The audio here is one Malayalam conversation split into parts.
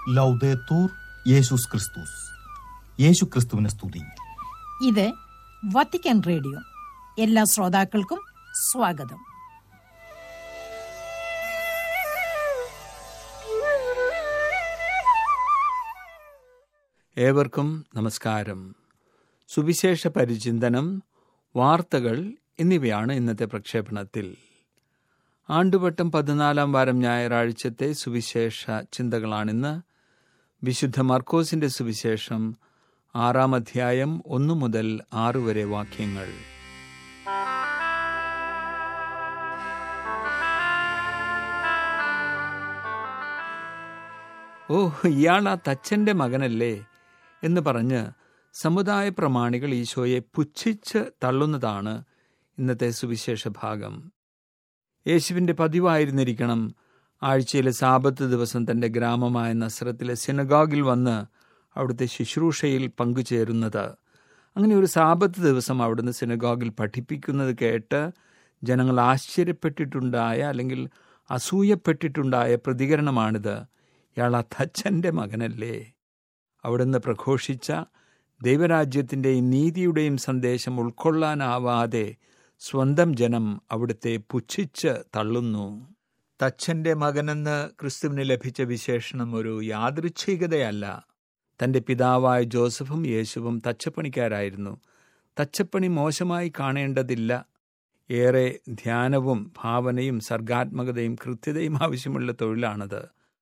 ലൗദേത്തൂർ യേശുസ് ക്രിസ്തുസ് യേശു ക്രിസ്തുവിനെ സ്തുതി ഇത് വത്തിക്കാൻ റേഡിയോ എല്ലാ ശ്രോതാക്കൾക്കും സ്വാഗതം ഏവർക്കും നമസ്കാരം സുവിശേഷ പരിചിന്തനം വാർത്തകൾ എന്നിവയാണ് ഇന്നത്തെ പ്രക്ഷേപണത്തിൽ ആണ്ടുവട്ടം പതിനാലാം വാരം ഞായറാഴ്ചത്തെ സുവിശേഷ ചിന്തകളാണിന്ന് വിശുദ്ധ മർക്കോസിന്റെ സുവിശേഷം ആറാം അധ്യായം ഒന്നു മുതൽ ആറു വരെ വാക്യങ്ങൾ ഓ ഇയാൾ ആ തച്ചന്റെ മകനല്ലേ എന്ന് പറഞ്ഞ് സമുദായ പ്രമാണികൾ ഈശോയെ പുച്ഛിച്ച് തള്ളുന്നതാണ് ഇന്നത്തെ സുവിശേഷ ഭാഗം യേശുവിൻ്റെ പതിവായിരുന്നിരിക്കണം ആഴ്ചയിലെ സാപത്ത് ദിവസം തൻ്റെ ഗ്രാമമായ നസ്രത്തിലെ സിനഗോഗിൽ വന്ന് അവിടുത്തെ ശുശ്രൂഷയിൽ പങ്കുചേരുന്നത് അങ്ങനെ ഒരു സാപത്ത് ദിവസം അവിടുന്ന് സിനഗോഗിൽ പഠിപ്പിക്കുന്നത് കേട്ട് ജനങ്ങൾ ആശ്ചര്യപ്പെട്ടിട്ടുണ്ടായ അല്ലെങ്കിൽ അസൂയപ്പെട്ടിട്ടുണ്ടായ പ്രതികരണമാണിത് ഇയാൾ ആ തച്ചൻ്റെ മകനല്ലേ അവിടുന്ന് പ്രഘോഷിച്ച ദൈവരാജ്യത്തിൻ്റെയും നീതിയുടെയും സന്ദേശം ഉൾക്കൊള്ളാനാവാതെ സ്വന്തം ജനം അവിടുത്തെ പുച്ഛിച്ച് തള്ളുന്നു തച്ചൻ്റെ മകനെന്ന് ക്രിസ്തുവിന് ലഭിച്ച വിശേഷണം ഒരു യാദൃച്ഛികതയല്ല തൻ്റെ പിതാവായ ജോസഫും യേശുവും തച്ചപ്പണിക്കാരായിരുന്നു തച്ചപ്പണി മോശമായി കാണേണ്ടതില്ല ഏറെ ധ്യാനവും ഭാവനയും സർഗാത്മകതയും കൃത്യതയും ആവശ്യമുള്ള തൊഴിലാണത്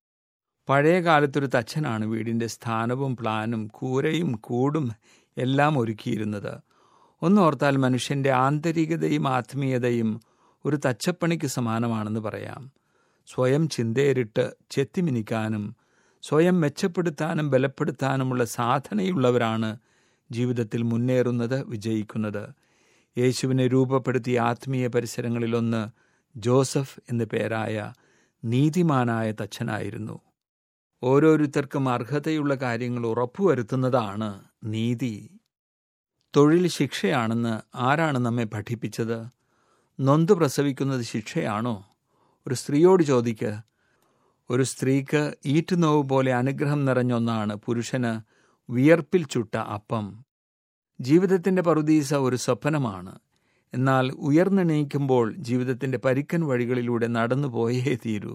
പഴയ കാലത്തൊരു തച്ചനാണ് വീടിൻ്റെ സ്ഥാനവും പ്ലാനും കൂരയും കൂടും എല്ലാം ഒരുക്കിയിരുന്നത് ഒന്നോർത്താൽ മനുഷ്യൻ്റെ ആന്തരികതയും ആത്മീയതയും ഒരു തച്ചപ്പണിക്ക് സമാനമാണെന്ന് പറയാം സ്വയം ചിന്തയേറിട്ട് ചെത്തിമിനിക്കാനും സ്വയം മെച്ചപ്പെടുത്താനും ബലപ്പെടുത്താനുമുള്ള സാധനയുള്ളവരാണ് ജീവിതത്തിൽ മുന്നേറുന്നത് വിജയിക്കുന്നത് യേശുവിനെ രൂപപ്പെടുത്തിയ ആത്മീയ പരിസരങ്ങളിലൊന്ന് ജോസഫ് എന്നു പേരായ നീതിമാനായ തച്ചനായിരുന്നു ഓരോരുത്തർക്കും അർഹതയുള്ള കാര്യങ്ങൾ ഉറപ്പുവരുത്തുന്നതാണ് നീതി തൊഴിൽ ശിക്ഷയാണെന്ന് ആരാണ് നമ്മെ പഠിപ്പിച്ചത് നൊന്ത് പ്രസവിക്കുന്നത് ശിക്ഷയാണോ ഒരു സ്ത്രീയോട് ചോദിക്ക് ഒരു സ്ത്രീക്ക് ഈറ്റുനോവ് പോലെ അനുഗ്രഹം നിറഞ്ഞ ഒന്നാണ് പുരുഷന് വിയർപ്പിൽ ചുട്ട അപ്പം ജീവിതത്തിൻ്റെ പറുദീസ ഒരു സ്വപ്നമാണ് എന്നാൽ ഉയർന്നെണീക്കുമ്പോൾ ജീവിതത്തിൻ്റെ പരിക്കൻ വഴികളിലൂടെ നടന്നു പോയേ തീരൂ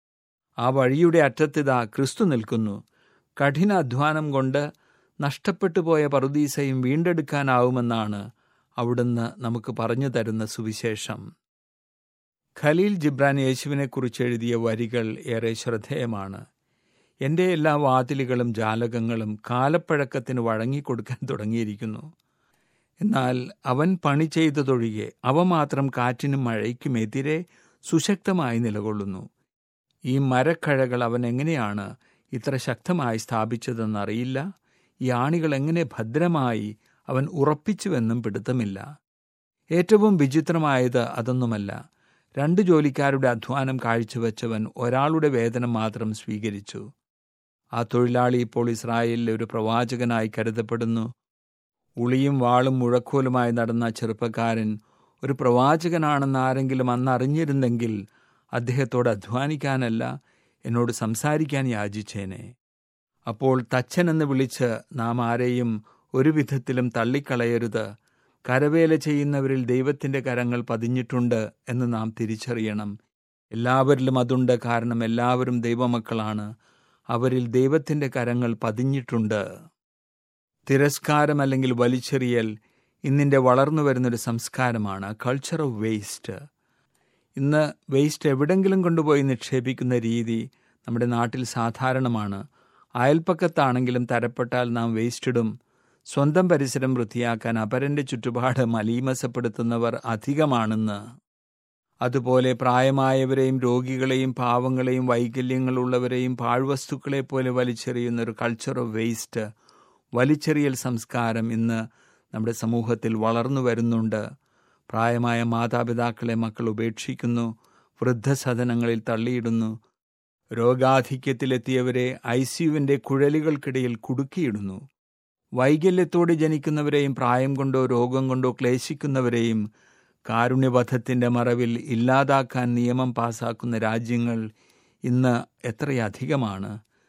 ആ വഴിയുടെ അറ്റത്തിതാ ക്രിസ്തു നിൽക്കുന്നു കഠിന അധ്വാനം കൊണ്ട് നഷ്ടപ്പെട്ടു പോയ പറുദീസയും വീണ്ടെടുക്കാനാവുമെന്നാണ് അവിടുന്ന് നമുക്ക് പറഞ്ഞു തരുന്ന സുവിശേഷം ഖലീൽ ജിബ്രാൻ യേശുവിനെക്കുറിച്ച് എഴുതിയ വരികൾ ഏറെ ശ്രദ്ധേയമാണ് എൻ്റെ എല്ലാ വാതിലുകളും ജാലകങ്ങളും കാലപ്പഴക്കത്തിന് വഴങ്ങിക്കൊടുക്കാൻ തുടങ്ങിയിരിക്കുന്നു എന്നാൽ അവൻ പണി ചെയ്തതൊഴികെ അവ മാത്രം കാറ്റിനും മഴയ്ക്കുമെതിരെ സുശക്തമായി നിലകൊള്ളുന്നു ഈ മരക്കഴകൾ അവൻ എങ്ങനെയാണ് ഇത്ര ശക്തമായി സ്ഥാപിച്ചതെന്നറിയില്ല ഈ ആണികൾ എങ്ങനെ ഭദ്രമായി അവൻ ഉറപ്പിച്ചുവെന്നും പിടുത്തമില്ല ഏറ്റവും വിചിത്രമായത് അതൊന്നുമല്ല രണ്ട് ജോലിക്കാരുടെ അധ്വാനം കാഴ്ചവെച്ചവൻ ഒരാളുടെ വേതനം മാത്രം സ്വീകരിച്ചു ആ തൊഴിലാളി ഇപ്പോൾ ഇസ്രായേലിലെ ഒരു പ്രവാചകനായി കരുതപ്പെടുന്നു ഉളിയും വാളും മുഴക്കോലുമായി നടന്ന ചെറുപ്പക്കാരൻ ഒരു പ്രവാചകനാണെന്ന് ആരെങ്കിലും അന്ന് അറിഞ്ഞിരുന്നെങ്കിൽ അദ്ദേഹത്തോട് അധ്വാനിക്കാനല്ല എന്നോട് സംസാരിക്കാൻ യാചിച്ചേനെ അപ്പോൾ തച്ചൻ എന്ന് വിളിച്ച് നാം ആരെയും ഒരു വിധത്തിലും തള്ളിക്കളയരുത് കരവേല ചെയ്യുന്നവരിൽ ദൈവത്തിൻ്റെ കരങ്ങൾ പതിഞ്ഞിട്ടുണ്ട് എന്ന് നാം തിരിച്ചറിയണം എല്ലാവരിലും അതുണ്ട് കാരണം എല്ലാവരും ദൈവമക്കളാണ് അവരിൽ ദൈവത്തിൻ്റെ കരങ്ങൾ പതിഞ്ഞിട്ടുണ്ട് തിരസ്കാരം അല്ലെങ്കിൽ വലിച്ചെറിയൽ ഇന്നിൻ്റെ വളർന്നു വരുന്നൊരു സംസ്കാരമാണ് കൾച്ചർ ഓഫ് വേസ്റ്റ് ഇന്ന് വേസ്റ്റ് എവിടെങ്കിലും കൊണ്ടുപോയി നിക്ഷേപിക്കുന്ന രീതി നമ്മുടെ നാട്ടിൽ സാധാരണമാണ് അയൽപ്പക്കത്താണെങ്കിലും തരപ്പെട്ടാൽ നാം വേസ്റ്റ് ഇടും സ്വന്തം പരിസരം വൃത്തിയാക്കാൻ അപരന്റെ ചുറ്റുപാട് മലീമസപ്പെടുത്തുന്നവർ അധികമാണെന്ന് അതുപോലെ പ്രായമായവരെയും രോഗികളെയും പാവങ്ങളെയും വൈകല്യങ്ങളുള്ളവരെയും പാഴ്വസ്തുക്കളെ പോലെ വലിച്ചെറിയുന്ന ഒരു കൾച്ചർ ഓഫ് വേസ്റ്റ് വലിച്ചെറിയൽ സംസ്കാരം ഇന്ന് നമ്മുടെ സമൂഹത്തിൽ വളർന്നു വരുന്നുണ്ട് പ്രായമായ മാതാപിതാക്കളെ മക്കൾ ഉപേക്ഷിക്കുന്നു വൃദ്ധസദനങ്ങളിൽ തള്ളിയിടുന്നു രോഗാധിക്യത്തിലെത്തിയവരെ ഐ സിയുവിൻ്റെ കുഴലുകൾക്കിടയിൽ കുടുക്കിയിടുന്നു വൈകല്യത്തോടെ ജനിക്കുന്നവരെയും പ്രായം കൊണ്ടോ രോഗം കൊണ്ടോ ക്ലേശിക്കുന്നവരെയും കാരുണ്യവധത്തിൻ്റെ മറവിൽ ഇല്ലാതാക്കാൻ നിയമം പാസാക്കുന്ന രാജ്യങ്ങൾ ഇന്ന് എത്രയധികമാണ്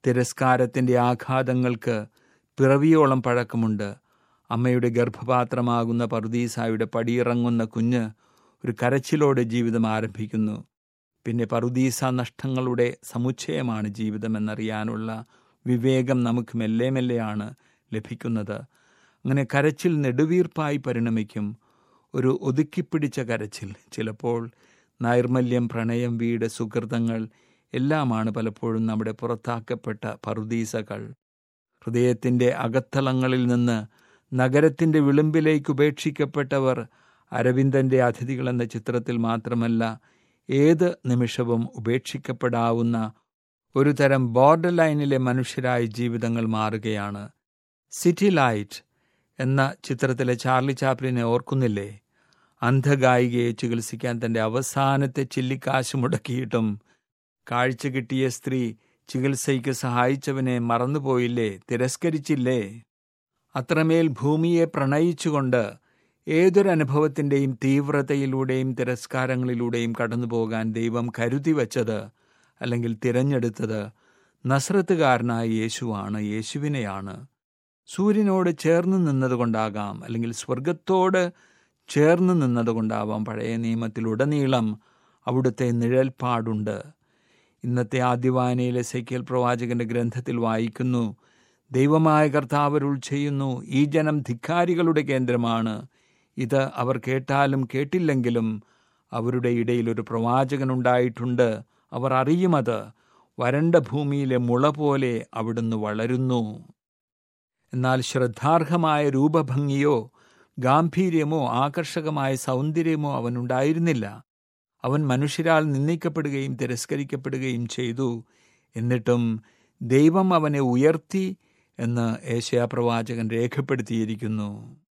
തിരസ്കാരത്തിൻ്റെ ആഘാതങ്ങൾക്ക് പിറവിയോളം പഴക്കമുണ്ട് അമ്മയുടെ ഗർഭപാത്രമാകുന്ന പറുദീസായുടെ പടിയിറങ്ങുന്ന കുഞ്ഞ് ഒരു കരച്ചിലോടെ ജീവിതം ആരംഭിക്കുന്നു പിന്നെ പറുദീസ നഷ്ടങ്ങളുടെ സമുച്ചയമാണ് ജീവിതമെന്നറിയാനുള്ള വിവേകം നമുക്ക് മെല്ലെ മെല്ലെയാണ് ലഭിക്കുന്നത് അങ്ങനെ കരച്ചിൽ നെടുവീർപ്പായി പരിണമിക്കും ഒരു ഒതുക്കിപ്പിടിച്ച കരച്ചിൽ ചിലപ്പോൾ നൈർമല്യം പ്രണയം വീട് സുഹൃതങ്ങൾ എല്ലാമാണ് പലപ്പോഴും നമ്മുടെ പുറത്താക്കപ്പെട്ട പറുദീസകൾ ഹൃദയത്തിൻ്റെ അകത്തളങ്ങളിൽ നിന്ന് നഗരത്തിൻ്റെ വിളിമ്പിലേക്ക് ഉപേക്ഷിക്കപ്പെട്ടവർ അരവിന്ദൻ്റെ അതിഥികൾ എന്ന ചിത്രത്തിൽ മാത്രമല്ല ഏത് നിമിഷവും ഉപേക്ഷിക്കപ്പെടാവുന്ന ഒരു തരം ബോർഡർ ലൈനിലെ മനുഷ്യരായി ജീവിതങ്ങൾ മാറുകയാണ് സിറ്റി ലൈറ്റ് എന്ന ചിത്രത്തിലെ ചാർലി ചാപ്ലിനെ ഓർക്കുന്നില്ലേ അന്ധഗായികയെ ചികിത്സിക്കാൻ തൻ്റെ അവസാനത്തെ ചില്ലിക്കാശ് മുടക്കിയിട്ടും കാഴ്ച കിട്ടിയ സ്ത്രീ ചികിത്സയ്ക്ക് സഹായിച്ചവനെ മറന്നുപോയില്ലേ തിരസ്കരിച്ചില്ലേ അത്രമേൽ ഭൂമിയെ പ്രണയിച്ചുകൊണ്ട് ഏതൊരനുഭവത്തിൻ്റെയും തീവ്രതയിലൂടെയും തിരസ്കാരങ്ങളിലൂടെയും കടന്നു പോകാൻ ദൈവം കരുതി വച്ചത് അല്ലെങ്കിൽ തിരഞ്ഞെടുത്തത് നസ്രത്തുകാരനായ യേശുവാണ് യേശുവിനെയാണ് സൂര്യനോട് ചേർന്ന് നിന്നതുകൊണ്ടാകാം അല്ലെങ്കിൽ സ്വർഗത്തോട് ചേർന്ന് നിന്നതുകൊണ്ടാവാം പഴയ നിയമത്തിലുടനീളം അവിടുത്തെ നിഴൽപ്പാടുണ്ട് ഇന്നത്തെ ആദ്യവായനയിലെ സൈക്യൽ പ്രവാചകന്റെ ഗ്രന്ഥത്തിൽ വായിക്കുന്നു ദൈവമായ കർത്താവരുൾ ചെയ്യുന്നു ഈ ജനം ധിക്കാരികളുടെ കേന്ദ്രമാണ് ഇത് അവർ കേട്ടാലും കേട്ടില്ലെങ്കിലും അവരുടെ ഇടയിൽ ഒരു പ്രവാചകനുണ്ടായിട്ടുണ്ട് അവർ അറിയുമത് വരണ്ട ഭൂമിയിലെ മുള പോലെ അവിടുന്ന് വളരുന്നു എന്നാൽ ശ്രദ്ധാർഹമായ രൂപഭംഗിയോ ഗാംഭീര്യമോ ആകർഷകമായ സൗന്ദര്യമോ അവനുണ്ടായിരുന്നില്ല അവൻ മനുഷ്യരാൽ നിന്ദിക്കപ്പെടുകയും തിരസ്കരിക്കപ്പെടുകയും ചെയ്തു എന്നിട്ടും ദൈവം അവനെ ഉയർത്തി എന്ന് ഏഷ്യാ പ്രവാചകൻ രേഖപ്പെടുത്തിയിരിക്കുന്നു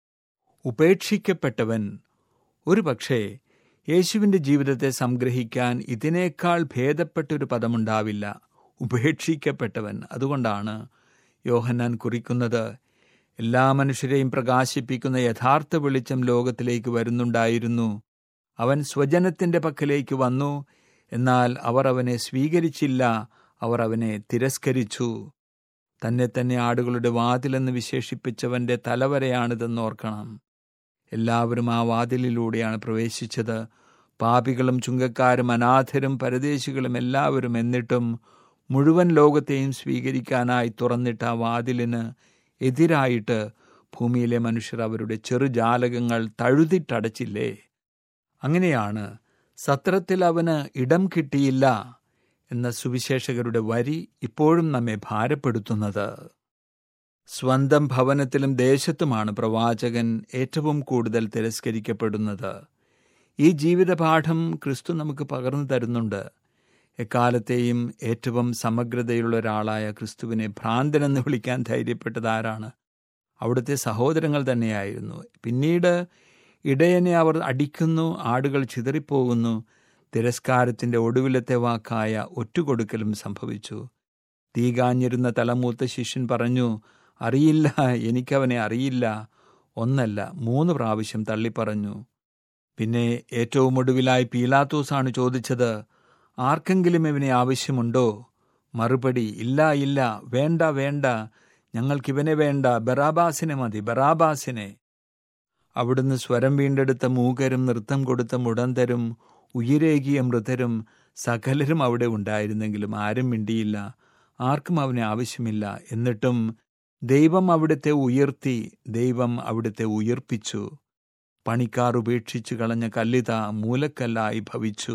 ഉപേക്ഷിക്കപ്പെട്ടവൻ ഒരു പക്ഷേ യേശുവിൻ്റെ ജീവിതത്തെ സംഗ്രഹിക്കാൻ ഇതിനേക്കാൾ ഭേദപ്പെട്ടൊരു പദമുണ്ടാവില്ല ഉപേക്ഷിക്കപ്പെട്ടവൻ അതുകൊണ്ടാണ് യോഹന്നാൻ കുറിക്കുന്നത് എല്ലാ മനുഷ്യരെയും പ്രകാശിപ്പിക്കുന്ന യഥാർത്ഥ വെളിച്ചം ലോകത്തിലേക്ക് വരുന്നുണ്ടായിരുന്നു അവൻ സ്വജനത്തിൻ്റെ പക്കലേക്ക് വന്നു എന്നാൽ അവർ അവനെ സ്വീകരിച്ചില്ല അവർ അവനെ തിരസ്കരിച്ചു തന്നെ തന്നെ ആടുകളുടെ വാതിലെന്ന് വിശേഷിപ്പിച്ചവന്റെ തലവരെയാണിതെന്ന് ഓർക്കണം എല്ലാവരും ആ വാതിലിലൂടെയാണ് പ്രവേശിച്ചത് പാപികളും ചുങ്കക്കാരും അനാഥരും പരദേശികളും എല്ലാവരും എന്നിട്ടും മുഴുവൻ ലോകത്തെയും സ്വീകരിക്കാനായി തുറന്നിട്ട ആ വാതിലിന് എതിരായിട്ട് ഭൂമിയിലെ മനുഷ്യർ അവരുടെ ചെറുജാലകങ്ങൾ തഴുതിട്ടടച്ചില്ലേ അങ്ങനെയാണ് സത്രത്തിൽ അവന് ഇടം കിട്ടിയില്ല എന്ന സുവിശേഷകരുടെ വരി ഇപ്പോഴും നമ്മെ ഭാരപ്പെടുത്തുന്നത് സ്വന്തം ഭവനത്തിലും ദേശത്തുമാണ് പ്രവാചകൻ ഏറ്റവും കൂടുതൽ തിരസ്കരിക്കപ്പെടുന്നത് ഈ ജീവിതപാഠം ക്രിസ്തു നമുക്ക് പകർന്നു തരുന്നുണ്ട് എക്കാലത്തെയും ഏറ്റവും സമഗ്രതയുള്ള ഒരാളായ ക്രിസ്തുവിനെ ഭ്രാന്തനെന്ന് വിളിക്കാൻ ധൈര്യപ്പെട്ടത് ആരാണ് അവിടുത്തെ സഹോദരങ്ങൾ തന്നെയായിരുന്നു പിന്നീട് ഇടയനെ അവർ അടിക്കുന്നു ആടുകൾ ചിതറിപ്പോകുന്നു തിരസ്കാരത്തിൻ്റെ ഒടുവിലത്തെ വാക്കായ ഒറ്റുകൊടുക്കലും സംഭവിച്ചു തീകാഞ്ഞിരുന്ന തലമൂത്ത ശിഷ്യൻ പറഞ്ഞു അറിയില്ല എനിക്കവനെ അറിയില്ല ഒന്നല്ല മൂന്ന് പ്രാവശ്യം തള്ളിപ്പറഞ്ഞു പിന്നെ ഏറ്റവും ഒടുവിലായി പീലാത്തോസാണ് ചോദിച്ചത് ആർക്കെങ്കിലും ഇവനെ ആവശ്യമുണ്ടോ മറുപടി ഇല്ല ഇല്ല വേണ്ട വേണ്ട ഞങ്ങൾക്കിവനെ വേണ്ട ബറാബാസിനെ മതി ബറാബാസിനെ അവിടുന്ന് സ്വരം വീണ്ടെടുത്ത മൂകരും നൃത്തം കൊടുത്ത മുടന്തരും ഉയരേകിയ മൃതരും സകലരും അവിടെ ഉണ്ടായിരുന്നെങ്കിലും ആരും മിണ്ടിയില്ല ആർക്കും അവനെ ആവശ്യമില്ല എന്നിട്ടും ദൈവം അവിടുത്തെ ഉയർത്തി ദൈവം അവിടുത്തെ ഉയർപ്പിച്ചു പണിക്കാർ ഉപേക്ഷിച്ചു കളഞ്ഞ കല്ലിത മൂലക്കല്ലായി ഭവിച്ചു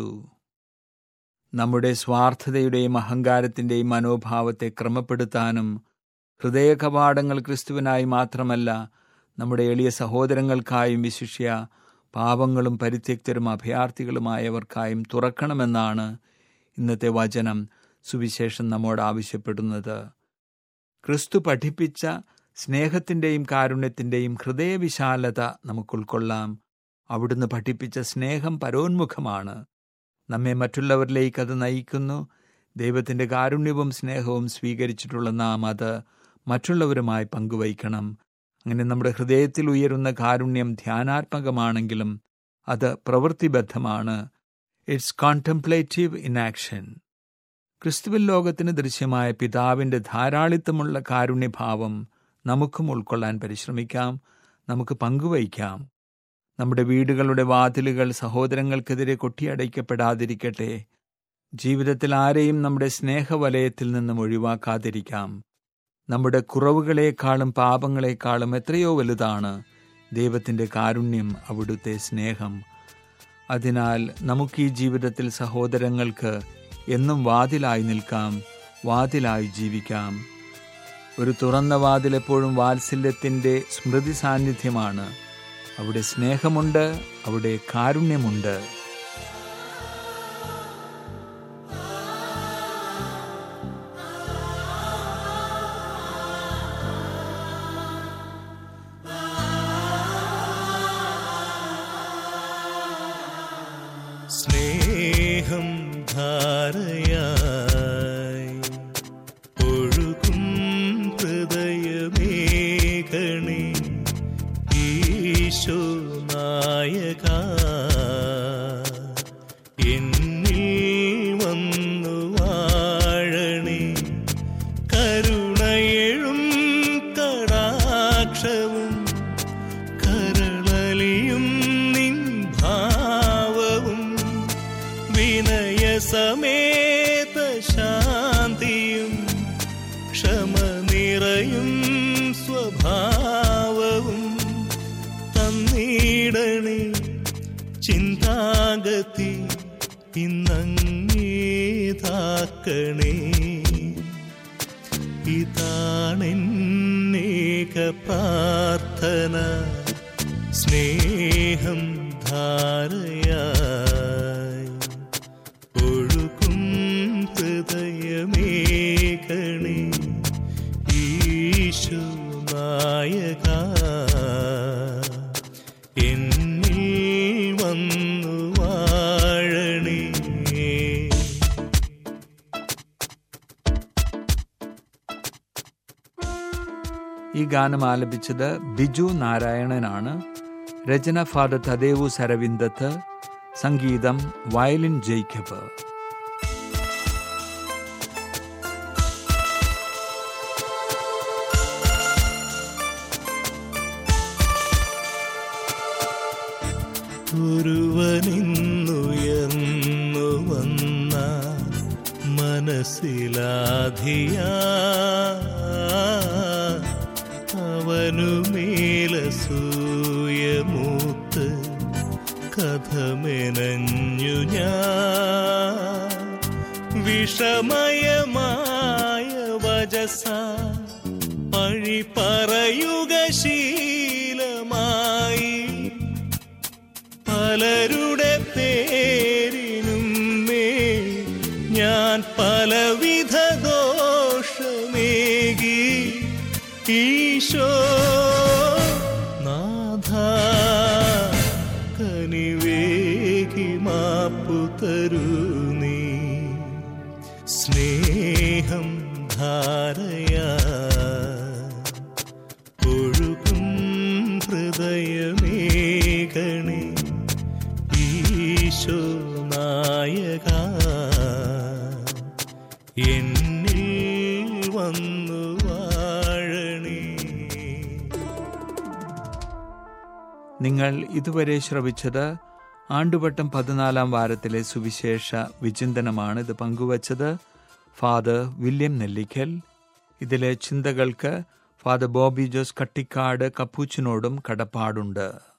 നമ്മുടെ സ്വാർത്ഥതയുടെയും അഹങ്കാരത്തിൻ്റെയും മനോഭാവത്തെ ക്രമപ്പെടുത്താനും ഹൃദയ കവാടങ്ങൾ ക്രിസ്തുവിനായി മാത്രമല്ല നമ്മുടെ എളിയ സഹോദരങ്ങൾക്കായും വിശിഷ്യ പാപങ്ങളും പരിത്യക്തരും അഭയാർത്ഥികളുമായവർക്കായും തുറക്കണമെന്നാണ് ഇന്നത്തെ വചനം സുവിശേഷം നമ്മോട് ആവശ്യപ്പെടുന്നത് ക്രിസ്തു പഠിപ്പിച്ച സ്നേഹത്തിൻ്റെയും കാരുണ്യത്തിൻ്റെയും ഹൃദയവിശാലത നമുക്ക് ഉൾക്കൊള്ളാം അവിടുന്ന് പഠിപ്പിച്ച സ്നേഹം പരോന്മുഖമാണ് നമ്മെ മറ്റുള്ളവരിലേക്ക് അത് നയിക്കുന്നു ദൈവത്തിൻ്റെ കാരുണ്യവും സ്നേഹവും സ്വീകരിച്ചിട്ടുള്ള നാം അത് മറ്റുള്ളവരുമായി പങ്കുവയ്ക്കണം അങ്ങനെ നമ്മുടെ ഹൃദയത്തിൽ ഉയരുന്ന കാരുണ്യം ധ്യാനാത്മകമാണെങ്കിലും അത് പ്രവൃത്തിബദ്ധമാണ് ഇറ്റ്സ് കോൺടെംപ്ലേറ്റീവ് ഇൻ ആക്ഷൻ ക്രിസ്തുവിൽ ലോകത്തിന് ദൃശ്യമായ പിതാവിൻ്റെ ധാരാളിത്തമുള്ള കാരുണ്യഭാവം നമുക്കും ഉൾക്കൊള്ളാൻ പരിശ്രമിക്കാം നമുക്ക് പങ്കുവയ്ക്കാം നമ്മുടെ വീടുകളുടെ വാതിലുകൾ സഹോദരങ്ങൾക്കെതിരെ കൊട്ടിയടയ്ക്കപ്പെടാതിരിക്കട്ടെ ജീവിതത്തിൽ ആരെയും നമ്മുടെ സ്നേഹവലയത്തിൽ നിന്നും ഒഴിവാക്കാതിരിക്കാം നമ്മുടെ കുറവുകളെക്കാളും പാപങ്ങളെക്കാളും എത്രയോ വലുതാണ് ദൈവത്തിൻ്റെ കാരുണ്യം അവിടുത്തെ സ്നേഹം അതിനാൽ നമുക്ക് ഈ ജീവിതത്തിൽ സഹോദരങ്ങൾക്ക് എന്നും വാതിലായി നിൽക്കാം വാതിലായി ജീവിക്കാം ഒരു തുറന്ന വാതിൽ എപ്പോഴും വാത്സല്യത്തിൻ്റെ സ്മൃതി സാന്നിധ്യമാണ് അവിടെ സ്നേഹമുണ്ട് അവിടെ കാരുണ്യമുണ്ട് സ്നേഹം ധാരയായി ഒഴുകും ഹൃദയമേഘണി ഈശോ നായക എന്നിൽ വന്നു വാഴണി കരുണയെഴും കടാക്ഷവും കരളലിയും നിൻ ഭാവവും വിനയസമേത ശാന്തിയും ക്ഷമ നിറയും സ്വഭാവവും തന്നിടണേ ചിന്താഗതി ഇന്നങ്ങേതാക്കണേ ഇതാണെന്നേക പ്രാർത്ഥന സ്നേഹം ധാരയായി ഒഴുകും ഹൃദയമേകണി ഈശോ നായക എന്നിൽ വന്നു വാഴണേ ഈ ഗാനം ആലപിച്ചത് ബിജു നാരായണനാണ് രചന ഫാദർ തദേവു സരവിന്ദത്ത് സംഗീതം വയലിൻ ജേക്കബ് ഒരുവനിന്നുയർന്നു വന്ന മനസ്സിലാധിയ അവനുമേലസൂയമൂത്ത് കഥമെനഞ്ഞു ഞാൻ വിഷമയമായ വജസ പഴി പറയുക ശീലമായി പലരുടെ പേരിനും മേ ഞാൻ പലവിധ ദോഷമേകി ഈശോ നാഥ കനിവേകി മാപ്പു തരൂ നീ സ്നേഹം ധാരയാ ഒഴുകും ഹൃദയമേകണി ഈശോ നായക എന്നിൽ വന്നു വാഴണേ നിങ്ങൾ ഇതുവരെ ശ്രവിച്ചത് ആണ്ടുവട്ടം പതിനാലാം വാരത്തിലെ സുവിശേഷ വിചിന്തനമാണ് ഇത് പങ്കുവച്ചത് ഫാദർ വില്യം നെല്ലിക്കൽ ഇതിലെ ചിന്തകൾക്ക് ഫാദർ ബോബി ജോസ് കട്ടിക്കാട് കപ്പൂച്ചിനോടും കടപ്പാടുണ്ട്